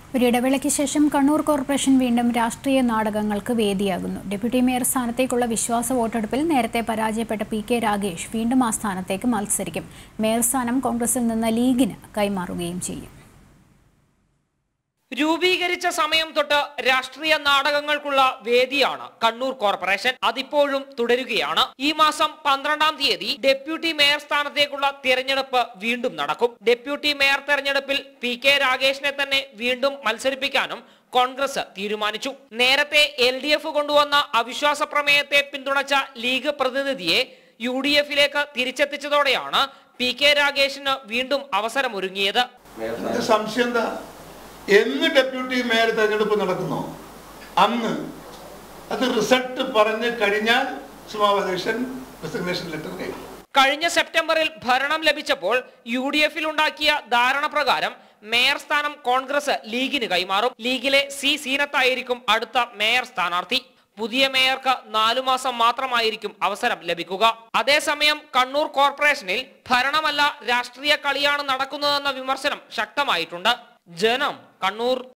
ഒരു ഇടവേളയ്ക്ക് ശേഷം കണ്ണൂർ കോർപ്പറേഷൻ വീണ്ടും രാഷ്ട്രീയ നാടകങ്ങൾക്ക് വേദിയാകുന്നു ഡെപ്യൂട്ടി മേയർ സ്ഥാനത്തേക്കുള്ള വിശ്വാസ വോട്ടെടുപ്പിൽ നേരത്തെ പരാജയപ്പെട്ട പി കെ രാഗേഷ് വീണ്ടും ആ സ്ഥാനത്തേക്ക് മത്സരിക്കും മേയർ സ്ഥാനം കോൺഗ്രസിൽ നിന്ന് ലീഗിന് കൈമാറുകയും ചെയ്യും രൂപീകരിച്ച സമയം തൊട്ട് രാഷ്ട്രീയ നാടകങ്ങൾക്കുള്ള വേദിയാണ് കണ്ണൂർ കോർപ്പറേഷൻ അതിപ്പോഴും തുടരുകയാണ് ഈ മാസം പന്ത്രണ്ടാം തീയതി ഡെപ്യൂട്ടി മേയർ സ്ഥാനത്തേക്കുള്ള തിരഞ്ഞെടുപ്പ് വീണ്ടും നടക്കും ഡെപ്യൂട്ടി മേയർ തെരഞ്ഞെടുപ്പിൽ പി കെ രാഗേഷിനെ തന്നെ വീണ്ടും മത്സരിപ്പിക്കാനും കോൺഗ്രസ് തീരുമാനിച്ചു നേരത്തെ എൽ ഡി എഫ് കൊണ്ടുവന്ന അവിശ്വാസ പ്രമേയത്തെ പിന്തുണച്ച ലീഗ് പ്രതിനിധിയെ യു ഡി എഫിലേക്ക് തിരിച്ചെത്തിച്ചതോടെയാണ് പി കെ രാഗേഷിന് വീണ്ടും അവസരമൊരുങ്ങിയത് എന്ത് സംശയം എന്താ എന്ന് ഡെപ്യൂട്ടി മേയർ തെരഞ്ഞെടുപ്പ് നടക്കുന്നു അന്ന് അത് റിസൾട്ട് പറഞ്ഞ് കഴിഞ്ഞാൽ സുമാവധേഷൻ റെസിഗ്നേഷൻ ലെറ്റർ കഴിയും കഴിഞ്ഞ സെപ്റ്റംബറിൽ ഭരണം ലഭിച്ചപ്പോൾ യു ഡി എഫിൽ ഉണ്ടാക്കിയ ധാരണ പ്രകാരം മേയർ സ്ഥാനം കോൺഗ്രസ് ലീഗിന് കൈമാറും ലീഗിലെ സി സീനത്തായിരിക്കും അടുത്ത മേയർ സ്ഥാനാർത്ഥി പുതിയ മേയർക്ക് നാലു മാസം മാത്രമായിരിക്കും അവസരം ലഭിക്കുക അതേസമയം കണ്ണൂർ കോർപ്പറേഷനിൽ ഭരണമല്ല രാഷ്ട്രീയ കളിയാണ് നടക്കുന്നതെന്ന വിമർശനം ശക്തമായിട്ടുണ്ട് ജനം കണ്ണൂർ